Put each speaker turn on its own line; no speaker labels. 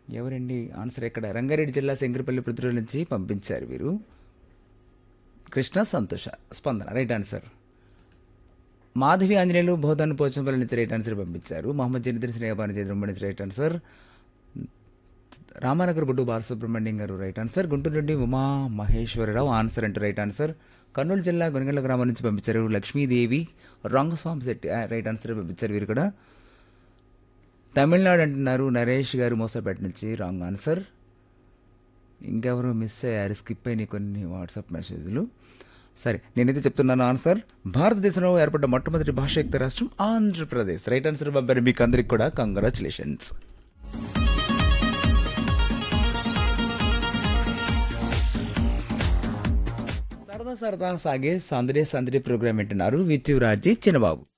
ఎవరండి ఆన్సర్ ఎక్కడ రంగారెడ్డి జిల్లా శంకరపల్లి పృథ్వీ నుంచి పంపించారు వీరు కృష్ణ సంతోష స్పందన రైట్ ఆన్సర్ మాధవి ఆంజనేయులు బోధన్ పోచంపల్లి నుంచి రైట్ ఆన్సర్ పంపించారు మహమ్మద్ జనిద్ర స్నేహపాని చేద్రం నుంచి right answer Ramanagar Boddu Balasubrahmanyam garu right answer Guntur నుండి ఉమా మహేశ్వరరావు ఆన్సర్ అంటూ రైట్ ఆన్సర్ కర్నూలు జిల్లా గునగండ్ల గ్రామం నుంచి పంపించారు లక్ష్మీదేవి రంగస్వామి శెట్టి ఆ, రైట్ ఆన్సర్ పంపించారు వీరు కూడా తమిళనాడు అంటున్నారు నరేష్ గారు మోసపేట నుంచి రాంగ్ ఆన్సర్ ఇంకెవరో మిస్ అయ్యారు స్కిప్ అయినాయి కొన్ని వాట్సాప్ మెసేజ్లు సరే నేనైతే చెప్తున్నాను ఆన్సర్ భారతదేశంలో ఏర్పడ్డ మొట్టమొదటి భాషయుక్త రాష్ట్రం ఆంధ్రప్రదేశ్ రైట్ ఆన్సర్ పంపారు మీకు అందరికి కూడా కంగ్రాచులేషన్స్ సరదా సరదా సాగే సందడే సందడి ప్రోగ్రామ్ వింటున్నారు విత్ రాజీ చిన్నబాబు